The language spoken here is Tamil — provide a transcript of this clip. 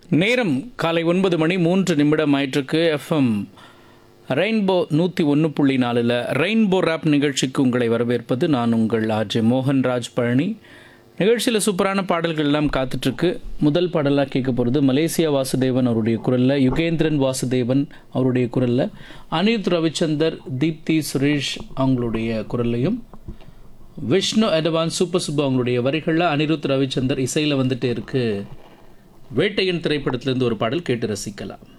நேரம் காலை ஒன்பது மணி மூன்று நிமிடம் ஆயிற்றுக்கு எஃப்எம் ரெயின்போ நூற்றி ஒன்று புள்ளி நாலில் ரெயின்போ ரேப் நிகழ்ச்சிக்கு உங்களை வரவேற்பது நான் உங்கள் ஆர்ஜே மோகன்ராஜ் பழனி நிகழ்ச்சியில் சூப்பரான பாடல்கள் எல்லாம் காத்துட்ருக்கு முதல் பாடலாக கேட்க போகிறது மலேசியா வாசுதேவன் அவருடைய குரலில் யுகேந்திரன் வாசுதேவன் அவருடைய குரலில் அனிருத் ரவிச்சந்தர் தீப்தி சுரேஷ் அவங்களுடைய குரல்லையும் விஷ்ணு அடவான் சூப்பர் சுப்பு அவங்களுடைய வரிகளில் அனிருத் ரவிச்சந்தர் இசையில் வந்துட்டு இருக்கு வேட்டையன் திரைப்படத்திலிருந்து ஒரு பாடல் கேட்டு ரசிக்கலாம்